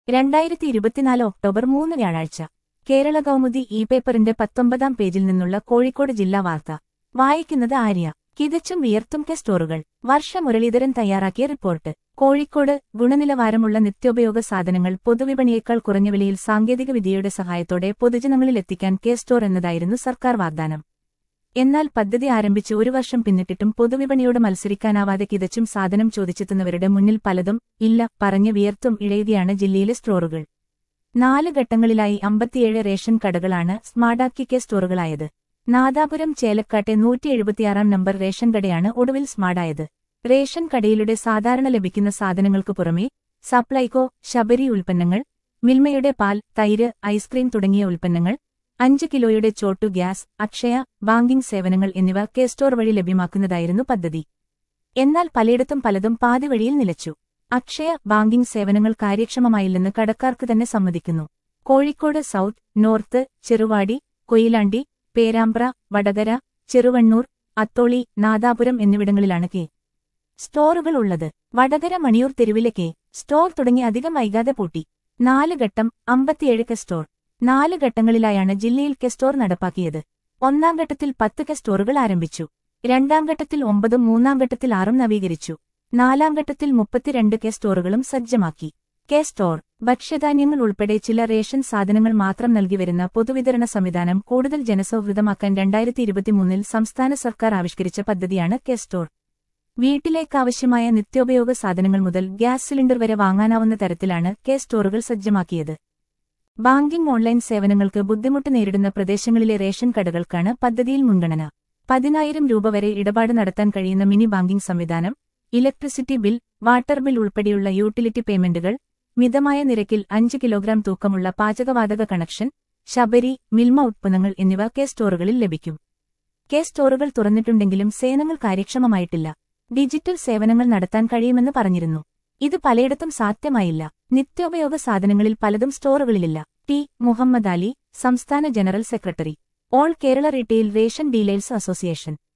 രണ്ടായിരത്തി ഇരുപത്തിനാല് ഒക്ടോബർ മൂന്ന് വ്യാഴാഴ്ച കേരള കൗമുദി ഇ പേപ്പറിന്റെ പത്തൊമ്പതാം പേജിൽ നിന്നുള്ള കോഴിക്കോട് ജില്ലാ വാർത്ത വായിക്കുന്നത് ആര്യ കിതച്ചും വിയർത്തും കെ സ്റ്റോറുകൾ വർഷ മുരളീധരൻ തയ്യാറാക്കിയ റിപ്പോർട്ട് കോഴിക്കോട് ഗുണനിലവാരമുള്ള നിത്യോപയോഗ സാധനങ്ങൾ പൊതുവിപണിയേക്കാൾ കുറഞ്ഞ വിലയിൽ സാങ്കേതികവിദ്യയുടെ സഹായത്തോടെ പൊതുജനങ്ങളിലെത്തിക്കാൻ കെ സ്റ്റോർ എന്നതായിരുന്നു സർക്കാർ വാഗ്ദാനം എന്നാൽ പദ്ധതി ആരംഭിച്ച് ഒരു വർഷം പിന്നിട്ടിട്ടും പൊതുവിപണിയോട് മത്സരിക്കാനാവാതെ കിതച്ചും സാധനം ചോദിച്ചെത്തുന്നവരുടെ മുന്നിൽ പലതും ഇല്ല പറഞ്ഞ് വിയർത്തും ഇഴയുകയാണ് ജില്ലയിലെ സ്റ്റോറുകൾ നാല് ഘട്ടങ്ങളിലായി അമ്പത്തിയേഴ് റേഷൻ കടകളാണ് സ്മാർട്ടാക്കി കെ സ്റ്റോറുകളായത് നാദാപുരം ചേലക്കാട്ടെ നൂറ്റി എഴുപത്തിയാറാം നമ്പർ റേഷൻ കടയാണ് ഒടുവിൽ സ്മാർട്ടായത് റേഷൻ കടയിലൂടെ സാധാരണ ലഭിക്കുന്ന സാധനങ്ങൾക്കു പുറമെ സപ്ലൈകോ ശബരി ഉൽപ്പന്നങ്ങൾ മിൽമയുടെ പാൽ തൈര് ഐസ്ക്രീം തുടങ്ങിയ ഉൽപ്പന്നങ്ങൾ അഞ്ച് കിലോയുടെ ചോട്ടു ഗ്യാസ് അക്ഷയ ബാങ്കിംഗ് സേവനങ്ങൾ എന്നിവ കെ സ്റ്റോർ വഴി ലഭ്യമാക്കുന്നതായിരുന്നു പദ്ധതി എന്നാൽ പലയിടത്തും പലതും പാതി വഴിയിൽ നിലച്ചു അക്ഷയ ബാങ്കിംഗ് സേവനങ്ങൾ കാര്യക്ഷമമായില്ലെന്ന് കടക്കാർക്ക് തന്നെ സമ്മതിക്കുന്നു കോഴിക്കോട് സൗത്ത് നോർത്ത് ചെറുവാടി കൊയിലാണ്ടി പേരാമ്പ്ര വടകര ചെറുവണ്ണൂർ അത്തോളി നാദാപുരം എന്നിവിടങ്ങളിലാണ് കെ സ്റ്റോറുകൾ ഉള്ളത് വടകര മണിയൂർ തെരുവിലെ കെ സ്റ്റോർ തുടങ്ങി അധികം വൈകാതെ പൂട്ടി നാല് ഘട്ടം അമ്പത്തിയേഴ് കെ സ്റ്റോർ നാല് ഘട്ടങ്ങളിലായാണ് ജില്ലയിൽ കെ സ്റ്റോർ നടപ്പാക്കിയത് ഒന്നാം ഘട്ടത്തിൽ പത്ത് കെ സ്റ്റോറുകൾ ആരംഭിച്ചു രണ്ടാം ഘട്ടത്തിൽ ഒമ്പതും മൂന്നാം ഘട്ടത്തിൽ ആറും നവീകരിച്ചു നാലാം ഘട്ടത്തിൽ മുപ്പത്തിരണ്ട് കെ സ്റ്റോറുകളും സജ്ജമാക്കി കെ സ്റ്റോർ ഭക്ഷ്യധാന്യങ്ങൾ ഉൾപ്പെടെ ചില റേഷൻ സാധനങ്ങൾ മാത്രം നൽകിവരുന്ന പൊതുവിതരണ സംവിധാനം കൂടുതൽ ജനസൗഹൃദമാക്കാൻ രണ്ടായിരത്തി ഇരുപത്തിമൂന്നിൽ സംസ്ഥാന സർക്കാർ ആവിഷ്കരിച്ച പദ്ധതിയാണ് കെ സ്റ്റോർ വീട്ടിലേക്കാവശ്യമായ നിത്യോപയോഗ സാധനങ്ങൾ മുതൽ ഗ്യാസ് സിലിണ്ടർ വരെ വാങ്ങാനാവുന്ന തരത്തിലാണ് കെ സ്റ്റോറുകൾ സജ്ജമാക്കിയത് ബാങ്കിംഗ് ഓൺലൈൻ സേവനങ്ങൾക്ക് ബുദ്ധിമുട്ട് നേരിടുന്ന പ്രദേശങ്ങളിലെ റേഷൻ കടകൾക്കാണ് പദ്ധതിയിൽ മുൻഗണന പതിനായിരം രൂപ വരെ ഇടപാട് നടത്താൻ കഴിയുന്ന മിനി ബാങ്കിംഗ് സംവിധാനം ഇലക്ട്രിസിറ്റി ബിൽ വാട്ടർ ബിൽ ഉൾപ്പെടെയുള്ള യൂട്ടിലിറ്റി പേയ്മെന്റുകൾ മിതമായ നിരക്കിൽ അഞ്ച് കിലോഗ്രാം തൂക്കമുള്ള പാചകവാതക കണക്ഷൻ ശബരി മിൽമ ഉത്പന്നങ്ങൾ എന്നിവ കെ സ്റ്റോറുകളിൽ ലഭിക്കും കെ സ്റ്റോറുകൾ തുറന്നിട്ടുണ്ടെങ്കിലും സേവനങ്ങൾ കാര്യക്ഷമമായിട്ടില്ല ഡിജിറ്റൽ സേവനങ്ങൾ നടത്താൻ കഴിയുമെന്ന് പറഞ്ഞിരുന്നു ഇത് പലയിടത്തും സാധ്യമായില്ല നിത്യോപയോഗ സാധനങ്ങളിൽ പലതും സ്റ്റോറുകളിലില്ല ടി മുഹമ്മദ് അലി സംസ്ഥാന general secretary all Kerala retail ration dealers association